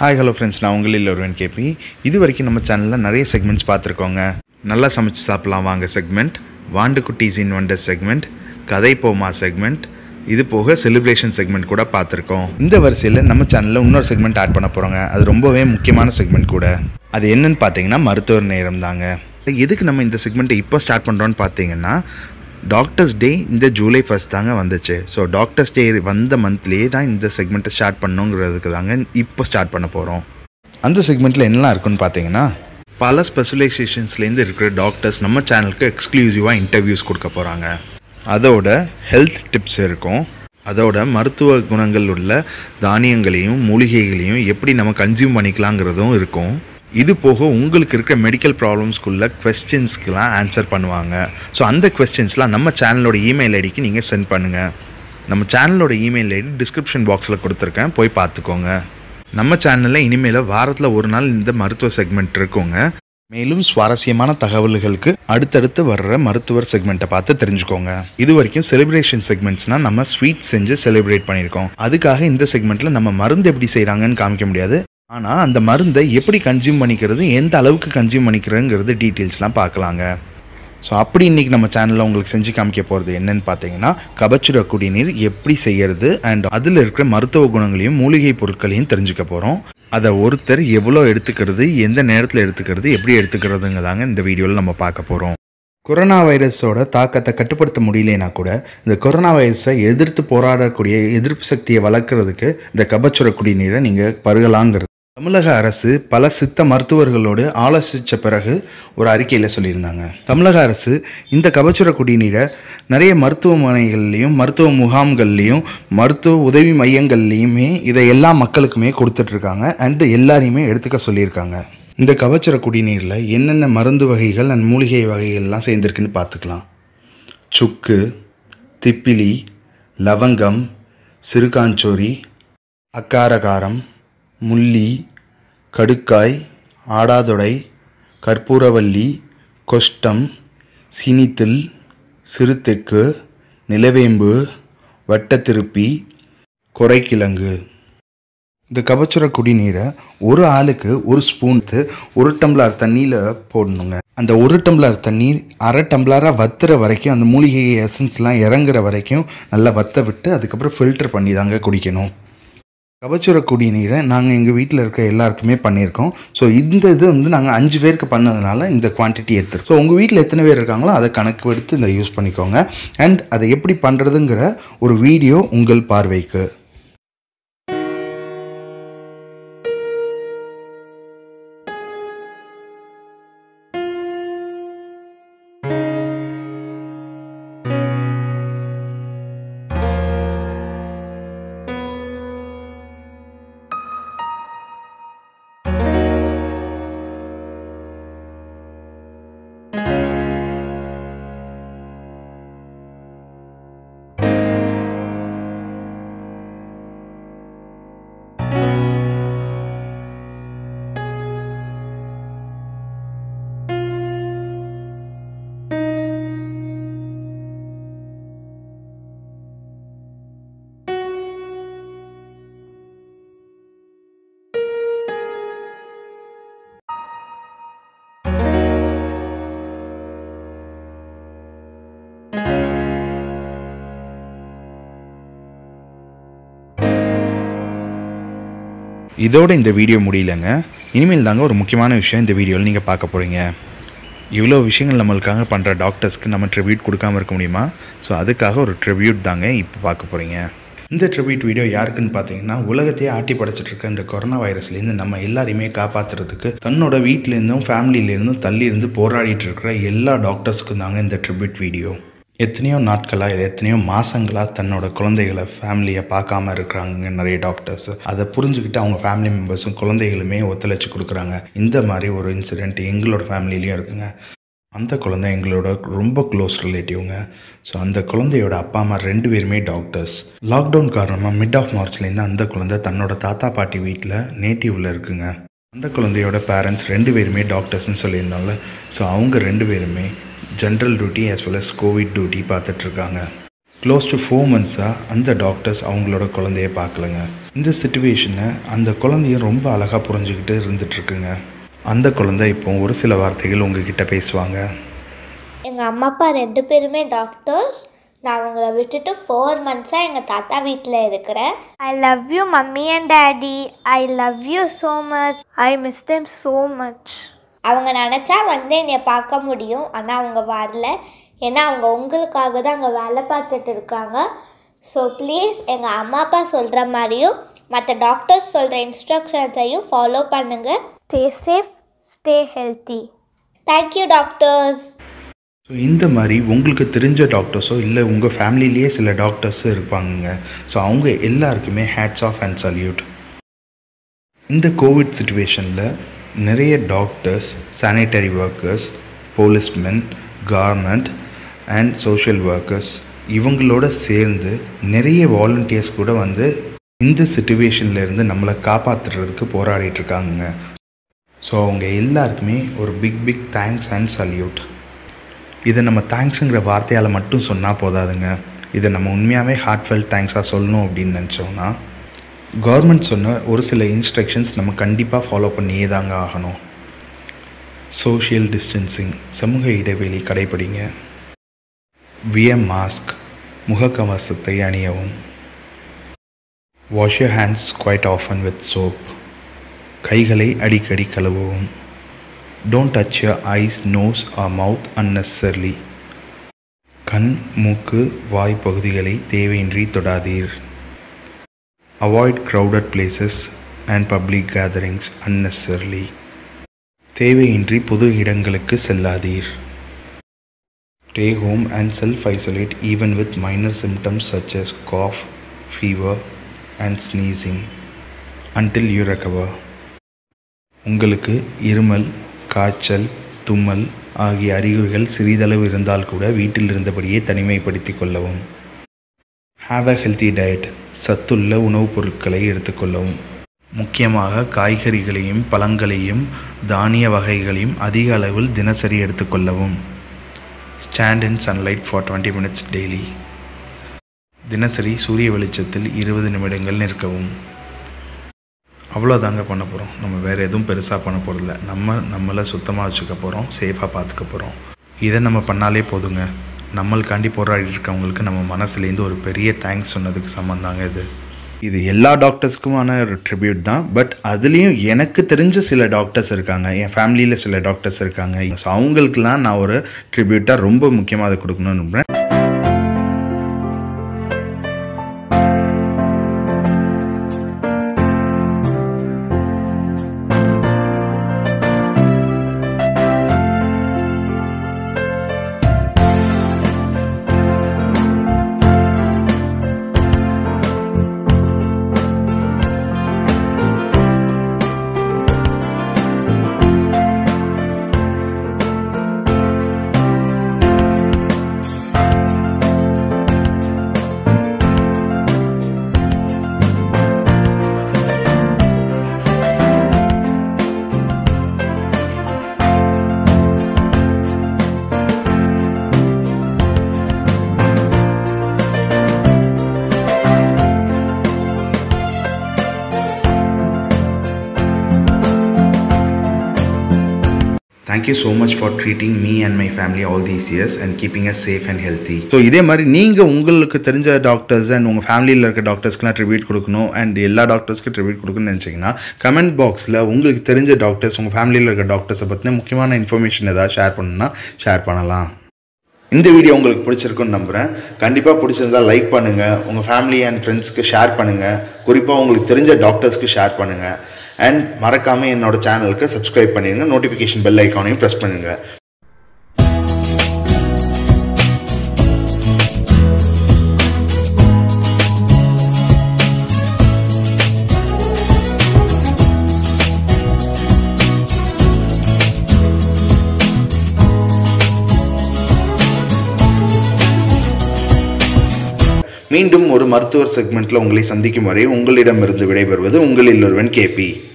hi hello friends நான் உங்களில் ஒருவன் கேபி இது வரைக்கும் நம்ம சேனலில் நிறைய செக்மெண்ட்ஸ் பார்த்துருக்கோங்க நல்லா சமைச்சு சாப்பிட்லாம் வாங்க செக்மெண்ட் வாண்டு குட்டீஸ் இன் வண்டர் செக்மெண்ட் கதை போமா செக்மெண்ட் இது போக செலிப்ரேஷன் செக்மெண்ட் கூட பார்த்துருக்கோம் இந்த வரிசையில் நம்ம சேனலில் இன்னொரு செக்மெண்ட் ஆட் பண்ண போகிறோங்க அது ரொம்பவே முக்கியமான செக்மெண்ட் கூட அது என்னன்னு பார்த்தீங்கன்னா மருத்துவர் நேரம் தாங்க எதுக்கு நம்ம இந்த செக்மெண்ட்டை இப்போ ஸ்டார்ட் பண்ணுறோன்னு பார்த்தீங்கன்னா டாக்டர்ஸ் டே இந்த ஜூலை ஃபஸ்ட் தாங்க வந்துச்சு ஸோ டாக்டர்ஸ் டே வந்த மந்த்லேயே தான் இந்த செக்மெண்ட்டை ஸ்டார்ட் பண்ணுங்கிறதுக்கு தாங்க இப்போ ஸ்டார்ட் பண்ண போகிறோம் அந்த செக்மெண்ட்டில் என்னலாம் இருக்குன்னு பார்த்தீங்கன்னா பல ஸ்பெஷலைசேஷன்ஸ்லேருந்து இருக்கிற டாக்டர்ஸ் நம்ம சேனலுக்கு எக்ஸ்க்ளூசிவாக இன்டர்வியூஸ் கொடுக்க போகிறாங்க அதோட ஹெல்த் டிப்ஸ் இருக்கும் அதோட மருத்துவ குணங்கள் உள்ள தானியங்களையும் மூலிகைகளையும் எப்படி நம்ம கன்சியூம் பண்ணிக்கலாங்கிறதும் இருக்கும் இது போக உங்களுக்கு இருக்க மெடிக்கல் ப்ராப்ளம்ஸ்க்குள்ள கொஸ்டின்ஸ்க்கெலாம் ஆன்சர் பண்ணுவாங்க ஸோ அந்த கொஸ்டின்ஸ்லாம் நம்ம சேனலோட இமெயில் ஐடிக்கு நீங்கள் சென்ட் பண்ணுங்கள் நம்ம சேனலோட இமெயில் ஐடி டிஸ்கிரிப்ஷன் பாக்ஸில் கொடுத்துருக்கேன் போய் பார்த்துக்கோங்க நம்ம சேனலில் இனிமேல் வாரத்தில் ஒரு நாள் இந்த மருத்துவ செக்மெண்ட் இருக்குங்க மேலும் சுவாரஸ்யமான தகவல்களுக்கு அடுத்தடுத்து வர்ற மருத்துவர் செக்மெண்ட்டை பார்த்து தெரிஞ்சுக்கோங்க இது வரைக்கும் செலிப்ரேஷன் செக்மெண்ட்ஸ்னால் நம்ம ஸ்வீட் செஞ்சு செலிப்ரேட் பண்ணியிருக்கோம் அதுக்காக இந்த செக்மெண்ட்டில் நம்ம மருந்து எப்படி செய்கிறாங்கன்னு காமிக்க முடியாது ஆனால் அந்த மருந்தை எப்படி கன்சியூம் பண்ணிக்கிறது எந்த அளவுக்கு கன்சியூம் பண்ணிக்கிறதுங்கிறது டீட்டெயில்ஸ்லாம் பார்க்கலாங்க ஸோ அப்படி இன்றைக்கி நம்ம சேனலில் உங்களுக்கு செஞ்சு காமிக்க போகிறது என்னன்னு பார்த்தீங்கன்னா கபச்சுர குடிநீர் எப்படி செய்யறது அண்ட் அதில் இருக்கிற மருத்துவ குணங்களையும் மூலிகை பொருட்களையும் தெரிஞ்சுக்க போகிறோம் அதை ஒருத்தர் எவ்வளோ எடுத்துக்கிறது எந்த நேரத்தில் எடுத்துக்கிறது எப்படி எடுத்துக்கிறதுங்க தாங்க இந்த வீடியோவில் நம்ம பார்க்க போகிறோம் கொரோனா வைரஸோட தாக்கத்தை கட்டுப்படுத்த முடியலனா கூட இந்த கொரோனா வைரஸை எதிர்த்து போராடக்கூடிய எதிர்ப்பு சக்தியை வளர்க்குறதுக்கு இந்த கபச்சுர குடிநீரை நீங்கள் பருகலாங்கிறது தமிழக அரசு பல சித்த மருத்துவர்களோடு ஆலோசித்த பிறகு ஒரு அறிக்கையில் சொல்லியிருந்தாங்க தமிழக அரசு இந்த கபச்சுர குடிநீரை நிறைய மருத்துவமனைகள்லையும் மருத்துவ முகாம்கள்லையும் மருத்துவ உதவி மையங்கள்லையுமே இதை எல்லா மக்களுக்குமே கொடுத்துட்ருக்காங்க அண்டு எல்லாரையுமே எடுத்துக்க சொல்லியிருக்காங்க இந்த கபச்சுர குடிநீரில் என்னென்ன மருந்து வகைகள் அண்ட் மூலிகை வகைகள்லாம் சேர்ந்துருக்குன்னு பார்த்துக்கலாம் சுக்கு திப்பிலி லவங்கம் சிறுகாஞ்சோரி அக்காரகாரம் முள்ளி கடுக்காய் ஆடாதொடை கற்பூரவல்லி கொஷ்டம் சினித்தில் சிறுத்தெக்கு நிலவேம்பு வட்டத்திருப்பி கொரைக்கிழங்கு இந்த கபச்சுர குடிநீரை ஒரு ஆளுக்கு ஒரு ஸ்பூன் ஒரு டம்ளர் தண்ணியில் போடணுங்க அந்த ஒரு டம்ளர் தண்ணி அரை டம்ளராக வத்துற வரைக்கும் அந்த மூலிகை எசன்ஸ்லாம் இறங்குற வரைக்கும் நல்லா வத்த விட்டு அதுக்கப்புறம் ஃபில்டர் பண்ணி தாங்க குடிக்கணும் கபச்சுர குடிநீரை நாங்கள் எங்கள் வீட்டில் இருக்க எல்லாருக்குமே பண்ணியிருக்கோம் ஸோ இந்த இது வந்து நாங்கள் அஞ்சு பேருக்கு பண்ணதுனால இந்த குவான்டிட்டி எடுத்துருக்கோம் ஸோ உங்கள் வீட்டில் எத்தனை பேர் இருக்காங்களோ அதை கணக்கு எடுத்து இந்த யூஸ் பண்ணிக்கோங்க அண்ட் அதை எப்படி பண்ணுறதுங்கிற ஒரு வீடியோ உங்கள் பார்வைக்கு இதோட இந்த வீடியோ முடியலங்க இனிமேல் தாங்க ஒரு முக்கியமான விஷயம் இந்த வீடியோவில் நீங்கள் பார்க்க போகிறீங்க இவ்வளோ விஷயங்கள் நம்மளுக்காக பண்ணுற டாக்டர்ஸ்க்கு நம்ம ட்ரிபியூட் கொடுக்காம இருக்க முடியுமா ஸோ அதுக்காக ஒரு ட்ரிபியூட் தாங்க இப்போ பார்க்க போகிறீங்க இந்த ட்ரிபியூட் வீடியோ யாருக்குன்னு பார்த்தீங்கன்னா உலகத்தையே ஆட்டி படைச்சிட்டு இருக்க இந்த கொரோனா வைரஸ்லேருந்து நம்ம எல்லாரையுமே காப்பாற்றுறதுக்கு தன்னோட வீட்டிலேருந்தும் ஃபேமிலியிலேருந்தும் தள்ளி இருந்து போராடிட்டு இருக்கிற எல்லா டாக்டர்ஸ்க்கும் தாங்க இந்த ட்ரிபியூட் வீடியோ எத்தனையோ நாட்களாக எத்தனையோ மாதங்களாக தன்னோட குழந்தைகளை ஃபேமிலியை பார்க்காம இருக்கிறாங்க நிறைய டாக்டர்ஸ் அதை புரிஞ்சுக்கிட்டு அவங்க ஃபேமிலி மெம்பர்ஸும் குழந்தைகளுமே ஒத்துழைச்சி கொடுக்குறாங்க இந்த மாதிரி ஒரு இன்சிடெண்ட் எங்களோட ஃபேமிலிலையும் இருக்குங்க அந்த குழந்தை எங்களோட ரொம்ப க்ளோஸ் ரிலேட்டிவ்ங்க ஸோ அந்த குழந்தையோட அப்பா அம்மா ரெண்டு பேருமே டாக்டர்ஸ் லாக்டவுன் காரணமாக மிட் ஆஃப் மார்ச்லேருந்து அந்த குழந்தை தன்னோட தாத்தா பாட்டி வீட்டில் நேட்டிவில் இருக்குங்க அந்த குழந்தையோட பேரண்ட்ஸ் ரெண்டு பேருமே டாக்டர்ஸ்னு சொல்லியிருந்தால ஸோ அவங்க ரெண்டு பேருமே general duty as well as covid duty பார்த்துட்ருக்காங்க க்ளோஸ் டு ஃபோர் மந்த்ஸாக அந்த டாக்டர்ஸ் அவங்களோட குழந்தைய பார்க்கலங்க இந்த சுச்சுவேஷனை அந்த குழந்தைய ரொம்ப அழகாக புரிஞ்சுக்கிட்டு இருந்துகிட்ருக்குங்க அந்த குழந்தை இப்போ ஒரு சில வார்த்தைகள் உங்ககிட்ட பேசுவாங்க எங்கள் அம்மா அப்பா ரெண்டு பேருமே டாக்டர்ஸ் நான் அவங்கள விட்டுட்டு ஃபோர் மந்த்ஸாக எங்கள் தாத்தா வீட்டில் இருக்கிறேன் I love you mummy and daddy I love you so much I miss them so much அவங்க நினச்சா வந்து என்னை பார்க்க முடியும் ஆனால் அவங்க வரல ஏன்னா அவங்க உங்களுக்காக தான் அங்கே வேலை பார்த்துட்டு இருக்காங்க ஸோ ப்ளீஸ் எங்கள் அம்மா அப்பா சொல்கிற மாதிரியும் மற்ற டாக்டர்ஸ் சொல்கிற இன்ஸ்ட்ரக்ஷன்ஸையும் ஃபாலோ பண்ணுங்கள் stay safe stay healthy thank you doctors so இந்த மாதிரி உங்களுக்கு தெரிஞ்ச டாக்டர்ஸோ இல்லை உங்கள் ஃபேமிலிலேயே சில டாக்டர்ஸும் இருப்பாங்கங்க ஸோ அவங்க எல்லாருக்குமே ஹேட்ஸ் ஆஃப் அண்ட் சல்யூட் இந்த கோவிட் சுச்சுவேஷனில் நிறைய doctors sanitary workers policemen government and social workers இவங்களோட சேர்ந்து நிறைய வாலண்டியர்ஸ் கூட வந்து இந்த சுச்சுவேஷன்ல இருந்து நம்மளை காப்பாற்றுறதுக்கு போராடிட்டு இருக்காங்க ஸோ அவங்க எல்லாருக்குமே ஒரு big big thanks and salute இதை நம்ம தேங்க்ஸுங்கிற வார்த்தையால் மட்டும் சொன்னால் போதாதுங்க இதை நம்ம உண்மையாகவே ஹார்ட்ஃபெல் தேங்க்ஸாக சொல்லணும் அப்படின்னு நினச்சோன்னா கவர்மெண்ட் சொன்ன ஒரு சில இன்ஸ்ட்ரக்ஷன்ஸ் நம்ம கண்டிப்பாக ஃபாலோ பண்ணியே தாங்க ஆகணும் சோஷியல் டிஸ்டன்சிங் சமூக இடைவெளி கடைபிடிங்க விய மாஸ்க் முகக்கவசத்தை அணியவும் wash your hands quite often with soap கைகளை அடிக்கடி கழுவவும் don't touch your eyes nose or mouth unnecessarily கண் மூக்கு வாய் பகுதிகளை தேவையின்றி தொடாதீர் avoid crowded places and public gatherings unnecessarily தேவையின்றி பொது இடங்களுக்கு செல்லாதீர் stay home and self isolate even with minor symptoms such as cough, fever and sneezing until you recover உங்களுக்கு இருமல் காய்ச்சல் தும்மல் ஆகிய அறிகுறிகள் சிறிதளவு இருந்தால் கூட வீட்டில் இருந்தபடியே தனிமைப்படுத்திக் கொள்ளவும் ஹாவ் அ ஹெல்த்தி டயட் சத்துள்ள உணவுப் பொருட்களை எடுத்துக்கொள்ளவும் முக்கியமாக காய்கறிகளையும் பழங்களையும் தானிய வகைகளையும் அதிக அளவில் தினசரி எடுத்துக்கொள்ளவும் stand in sunlight for twenty minutes daily தினசரி சூரிய வெளிச்சத்தில் இருபது நிமிடங்கள் நிற்கவும் அவ்வளோதாங்க பண்ண போகிறோம் நம்ம வேறு எதுவும் பெருசாக பண்ண போகிறதில்ல நம்ம நம்மளை சுத்தமாக வச்சுக்க போகிறோம் சேஃபாக பார்த்துக்க போகிறோம் இதை நம்ம பண்ணாலே போதுங்க நம்மளுக்காண்டி போராடிட்டு இருக்கவங்களுக்கு நம்ம மனசுலேருந்து ஒரு பெரிய தேங்க்ஸ் சொன்னதுக்கு சம்மந்தாங்க இது இது எல்லா டாக்டர்ஸ்க்குமான ஒரு ட்ரிபியூட் தான் பட் அதுலேயும் எனக்கு தெரிஞ்ச சில டாக்டர்ஸ் இருக்காங்க என் ஃபேமிலியில் சில டாக்டர்ஸ் இருக்காங்க ஸோ அவங்களுக்குலாம் நான் ஒரு ட்ரிபியூட்டாக ரொம்ப முக்கியமாக அதை கொடுக்கணும்னு நம்புகிறேன் thank you so much for treating me and my family all these years and keeping a safe and healthy so இதே மாதிரி நீங்கள் உங்களுக்கு தெரிஞ்ச டாக்டர்ஸ் அண்ட் உங்கள் ஃபேமிலியில் இருக்க டாக்டர்ஸ்க்குலாம் ட்ரிபியூட் கொடுக்கணும் அண்ட் எல்லா டாக்டர்ஸ்க்கு ட்ரிபியூட் கொடுக்கணும்னு நினச்சிங்கன்னா கமெண்ட் பாக்ஸில் உங்களுக்கு தெரிஞ்ச டாக்டர்ஸ் உங்கள் ஃபேமிலியில் இருக்க டாக்டர்ஸை பற்றின முக்கியமான இன்ஃபர்மேஷன் ஏதாவது ஷேர் பண்ணணும்னா ஷேர் பண்ணலாம் இந்த வீடியோ உங்களுக்கு பிடிச்சிருக்குன்னு நம்புகிறேன் கண்டிப்பாக பிடிச்சிருந்தா லைக் பண்ணுங்கள் உங்கள் ஃபேமிலி அண்ட் ஃப்ரெண்ட்ஸ்க்கு ஷேர் பண்ணுங்கள் குறிப்பாக உங்களுக்கு தெரிஞ்ச டாக்டர்ஸ்க்கு ஷேர் பண்ணுங்கள் அண்ட் மறக்காமல் என்னோட சேனலுக்கு சப்ஸ்கிரைப் பண்ணிடுங்க நோட்டிஃபிகேஷன் பெல் ஐக்கானையும் ப்ரெஸ் பண்ணுங்கள் மீண்டும் ஒரு மருத்துவர் செக்மெண்ட்டில் உங்களை சந்திக்கும் வரை உங்களிடமிருந்து விடைபெறுவது உங்களில் ஒருவன் கேபி